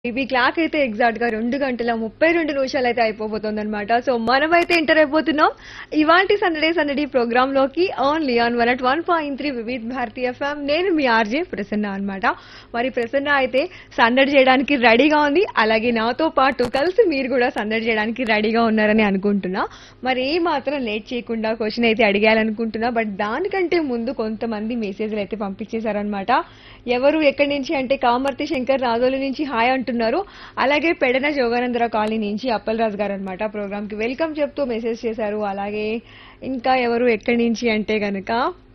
ఇవి క్లాక్ అయితే ఎగ్జాక్ట్ గా రెండు గంటల ముప్పై రెండు నిమిషాలు అయితే అయిపోతుంది అనమాట సో మనమైతే ఎంటర్ అయిపోతున్నాం ఇవాంటి సందడే సందడి ప్రోగ్రామ్ లోకి only on one at one point three Vividh Bharatiya FM నేను మీ ఆర్జే ప్రసన్న అన్నమాట మరి ప్రసన్న అయితే సందడి చేయడానికి రెడీగా ఉంది అలాగే నాతో పాటు కలిసి మీరు కూడా సందడి చేయడానికి రెడీగా ఉన్నారని అనుకుంటున్నా మరి ఏ మాత్రం లేట్ చేయకుండా క్వశ్చన్ అయితే అడిగాలనుకుంటున్నా బట్ దానికంటే ముందు కొంతమంది మెసేజ్లు అయితే పంపించేశారనమాట ఎవరు ఎక్కడి నుంచి అంటే కామర్తి శంకర్ రాజోలు నుంచి హాయ్ అంటున్నారు అలాగే పెడన జోగానందర కాలనీ నుంచి అప్పలరాజు గారు అనమాట ప్రోగ్రామ్ కి వెల్కమ్ చెప్తూ మెసేజ్ చేశారు అలాగే ఇంకా ఎవరు ఎక్కడి నుంచి అంటే గనక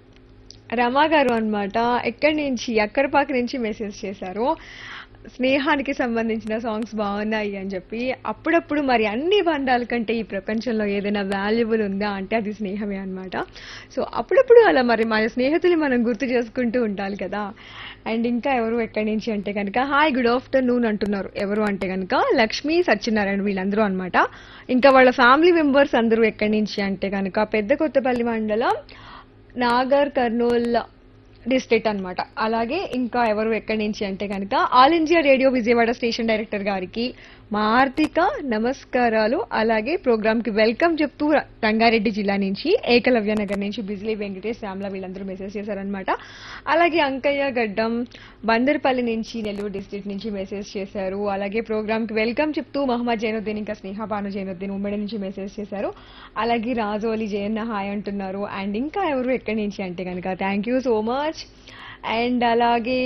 రమా గారు అన్నమాట ఎక్కడి నుంచి అక్కరపాక నుంచి మెసేజ్ చేశారు స్నేహానికి సంబంధించిన సాంగ్స్ బాగున్నాయి అని చెప్పి అప్పుడప్పుడు మరి అన్ని బంధాల కంటే ఈ ప్రపంచంలో ఏదైనా వాల్యుబుల్ ఉందా అంటే అది స్నేహమే అన్నమాట సో అప్పుడప్పుడు అలా మరి మన స్నేహితులు మనం గుర్తు చేసుకుంటూ ఉండాలి కదా అండ్ ఇంకా ఎవరు ఎక్కడి నుంచి అంటే కనుక హాయ్ గుడ్ ఆఫ్టర్నూన్ అంటున్నారు ఎవరు అంటే కనుక లక్ష్మీ సత్యనారాయణ వీళ్ళందరూ అన్నమాట ఇంకా వాళ్ళ ఫ్యామిలీ మెంబర్స్ అందరూ ఎక్కడి నుంచి అంటే కనుక పెద్ద కొత్తపల్లి మండలం నాగర్ కర్నూల్ డిస్ట్రిక్ట్ అన్నమాట అలాగే ఇంకా ఎవరు ఎక్కడి నుంచి అంటే కనుక All India Radio Vijayawada station director గారికి మా ఆర్థిక నమస్కారాలు అలాగే ప్రోగ్రామ్ కి వెల్కమ్ చెప్తూ ర- రంగారెడ్డి జిల్లా నుంచి ఏకలవ్య నగర్ నుంచి బిజిలీ వెంకటేష్ శ్యామల వీళ్ళందరూ మెసేజ్ చేశారనమాట అలాగే అంకయ్య గడ్డం బందర్పల్లి నుంచి నెల్లూరు డిస్ట్రిక్ట్ నుంచి మెసేజ్ చేశారు అలాగే ప్రోగ్రామ్ కి వెల్కమ్ చెప్తూ మహమ్మద్ జైనుద్దీన్ ఇంకా స్నేహ భాను జైనుద్దీన్ ఉమ్మడి నుంచి మెసేజ్ చేశారు అలాగే రాజోలి జయన్న హాయ్ అంటున్నారు అండ్ ఇంకా ఎవరు ఎక్కడి నుంచి అంటే కనుక thank you so much and అలాగే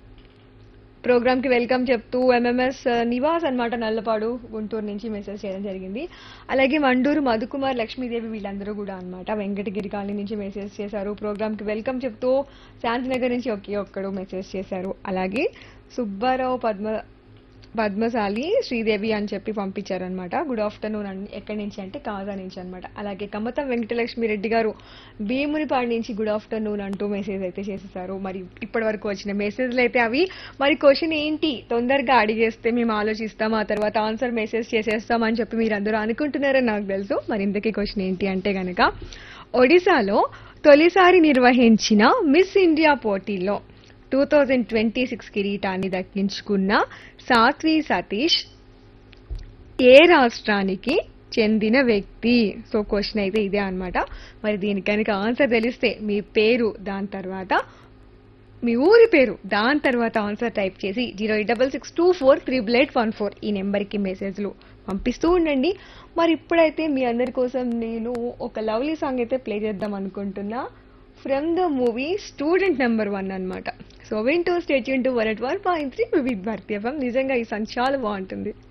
ప్రోగ్రామ్ కి వెల్కమ్ చెప్తూ ఎంఎంఎస్ నివాస్ అన్నమాట నల్లపాడు గుంటూరు నుంచి మెసేజ్ చేయడం జరిగింది అలాగే మండూరు మధుకుమార్ లక్ష్మీదేవి వీళ్ళందరూ కూడా అన్నమాట వెంకటగిరి కాలనీ నుంచి మెసేజ్ చేశారు ప్రోగ్రామ్ కి వెల్కమ్ చెప్తూ శాంతినగర్ నుంచి ఒకే ఒక్కడు మెసేజ్ చేశారు అలాగే సుబ్బారావు పద్మ పద్మశాలి శ్రీదేవి అని చెప్పి పంపించారనమాట గుడ్ ఆఫ్టర్నూన్ అని ఎక్కడి నుంచి అంటే కాజా నుంచి అన్నమాట అలాగే కమతం వెంకటలక్ష్మి రెడ్డి గారు భీమునిపాడు నుంచి గుడ్ ఆఫ్టర్నూన్ అంటూ మెసేజ్ అయితే చేసేసారు మరి ఇప్పటి వరకు వచ్చిన మెసేజ్లు అయితే అవి మరి క్వశ్చన్ ఏంటి తొందరగా అడిగేస్తే మేము ఆలోచిస్తాం ఆ తర్వాత ఆన్సర్ మెసేజ్ చేసేస్తాం అని చెప్పి మీరు అందరూ అనుకుంటున్నారని నాకు తెలుసు మరి ఇంతకీ క్వశ్చన్ ఏంటి అంటే గనక ఒడిశాలో తొలిసారి నిర్వహించిన మిస్ ఇండియా పోటీలో టూ థౌజండ్ ట్వంటీ సిక్స్ కిరీటాన్ని దక్కించుకున్న సాత్వి సతీష్ ఏ రాష్ట్రానికి చెందిన వ్యక్తి సో క్వశ్చన్ అయితే ఇదే అన్నమాట మరి దీనికి కనుక ఆన్సర్ తెలిస్తే మీ పేరు దాని తర్వాత మీ ఊరి పేరు దాని తర్వాత ఆన్సర్ టైప్ చేసి zero eight double six two four triple eight one four ఈ నెంబర్కి మెసేజ్లు పంపిస్తూ ఉండండి మరి ఇప్పుడైతే మీ అందరి కోసం నేను ఒక లవ్లీ సాంగ్ అయితే ప్లే చేద్దాం అనుకుంటున్నా from the movie student number one అన్నమాట సో వింటూ స్టేట్ యూన్ to one at one point three Vividh Bharatiya నిజంగా ఈ సాంగ్ చాలా బాగుంటుంది